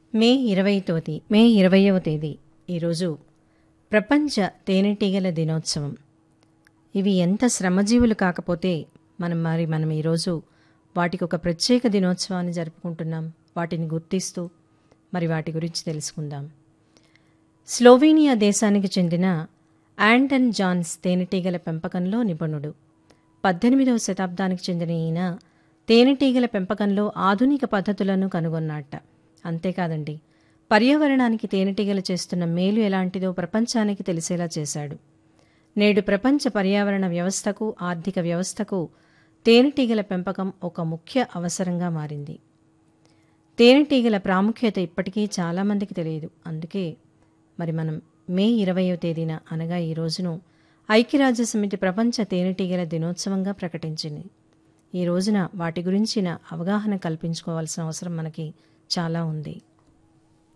మే ఇరవై తోది మే ఇరవయవ తేదీ ఈరోజు ప్రపంచ తేనెటీగల దినోత్సవం ఇవి ఎంత శ్రమజీవులు కాకపోతే మనం మరి మనం ఈరోజు వాటికి ఒక ప్రత్యేక దినోత్సవాన్ని జరుపుకుంటున్నాం వాటిని గుర్తిస్తూ మరి వాటి గురించి తెలుసుకుందాం స్లోవేనియా దేశానికి చెందిన యాంటన్ జాన్స్ తేనెటీగల పెంపకంలో నిపుణుడు పద్దెనిమిదవ శతాబ్దానికి చెందిన ఈయన తేనెటీగల పెంపకంలో ఆధునిక పద్ధతులను కనుగొన్నట్ట అంతేకాదండి పర్యావరణానికి తేనెటీగలు చేస్తున్న మేలు ఎలాంటిదో ప్రపంచానికి తెలిసేలా చేశాడు నేడు ప్రపంచ పర్యావరణ వ్యవస్థకు ఆర్థిక వ్యవస్థకు తేనెటీగల పెంపకం ఒక ముఖ్య అవసరంగా మారింది తేనెటీగల ప్రాముఖ్యత ఇప్పటికీ చాలామందికి తెలియదు అందుకే మరి మనం మే ఇరవయో తేదీన అనగా ఈ రోజును ఐక్యరాజ్య సమితి ప్రపంచ తేనెటీగల దినోత్సవంగా ప్రకటించింది ఈ రోజున వాటి గురించిన అవగాహన కల్పించుకోవాల్సిన అవసరం మనకి చాలా ఉంది